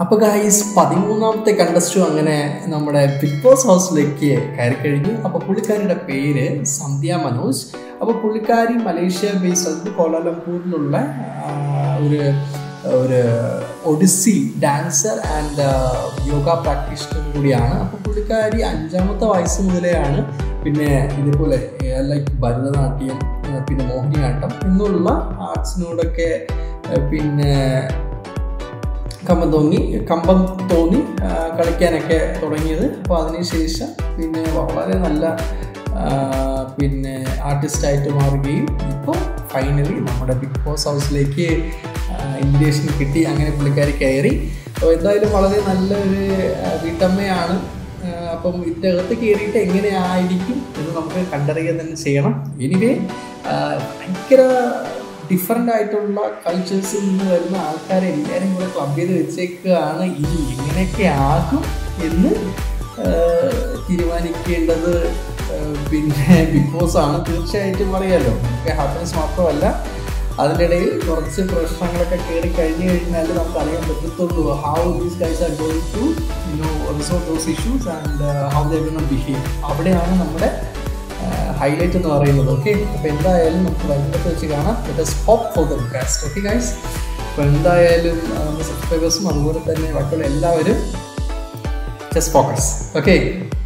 അപ്പോൾ ഗായ്സ് പതിമൂന്നാമത്തെ കണ്ടസ്റ്റു അങ്ങനെ നമ്മുടെ ബിഗ് ബോസ് ഹൗസിലേക്ക് കയറി കഴിഞ്ഞു അപ്പോൾ പുള്ളിക്കാരിയുടെ പേര് സന്ധ്യ മനോജ് അപ്പോൾ പുള്ളിക്കാരി മലേഷ്യ ബേസ്ഡ് അത് കോലാലംപൂരിലുള്ള ആ, ഒരു ഒരു Odissi dancer and yoga practitioner കൂടിയാണ് അപ്പോൾ പുള്ളിക്കാരി അഞ്ചാമത്തെ വയസ്സ് മുതലെയാണ് പിന്നെ ഇതേപോലെ ലൈക്ക് ഭരതനാട്യം ആ, പിന്നെ മോഹിനിയാട്ടം എന്നുള്ള ആർട്സിനോടൊക്കെ ആ, പിന്നെ കമ്പം തോന്നി കമ്പം തോന്നി ആ, കളിക്കാനൊക്കെ തുടങ്ങിയത് അപ്പോൾ അതിനുശേഷം പിന്നെ വളരെ നല്ല ആ, പിന്നെ ആർട്ടിസ്റ്റായിട്ട് മാറുകയും ഇപ്പോൾ ഫൈനലി നമ്മുടെ ബിഗ് ബോസ് ഹൗസിലേക്ക് ഇൻവിറ്റേഷൻ കിട്ടി അങ്ങനെ പുള്ളിക്കാരി കയറി അപ്പോൾ എന്തായാലും വളരെ നല്ലൊരു ആ, വീട്ടമ്മയാണ് ആ, അപ്പം ഇതിൻ്റെ അകത്ത് കയറിയിട്ട് എങ്ങനെയായിരിക്കും എന്ന് നമുക്ക് കണ്ടറിയുക തന്നെ ചെയ്യണം എനിവേ ഭയങ്കര ഡിഫറെൻ്റ് ആയിട്ടുള്ള കൾച്ചേഴ്സിൽ നിന്ന് വരുന്ന ആൾക്കാരെ എല്ലാവരും കൂടെ ക്ലബ് ചെയ്ത് വെച്ചേക്കുകയാണ് ഇനി എങ്ങനെയൊക്കെ ആകും എന്ന് ആ, തീരുമാനിക്കേണ്ടത് ആ, പിന്നെ ബിഗ് ബോസ് ആണ് തീർച്ചയായിട്ടും പറയാമല്ലോ നമുക്ക് ഹാപ്പിനെസ് മാത്രമല്ല അതിൻ്റെ ഇടയിൽ കുറച്ച് പ്രശ്നങ്ങളൊക്കെ കയറി കഴിഞ്ഞു കഴിഞ്ഞാൽ നമുക്ക് അറിയാൻ പറ്റത്തുള്ളൂ how these guys are going to you know resolve those issues and how they will behave അവിടെയാണ് നമ്മുടെ ഹൈലൈറ്റ് എന്ന് പറയുന്നത് ഓക്കെ അപ്പോൾ എന്തായാലും നമുക്ക് വൈകിട്ട് വെച്ച് കാണാം let us hope for the best okay guys അപ്പോൾ എന്തായാലും ആ, നമ്മുടെ സബ്സ്ക്രൈബേഴ്സും അതുപോലെ തന്നെ ബാക്കിയുള്ള എല്ലാവരും ജസ്റ്റ് ഫോക്കസ് ഓക്കെ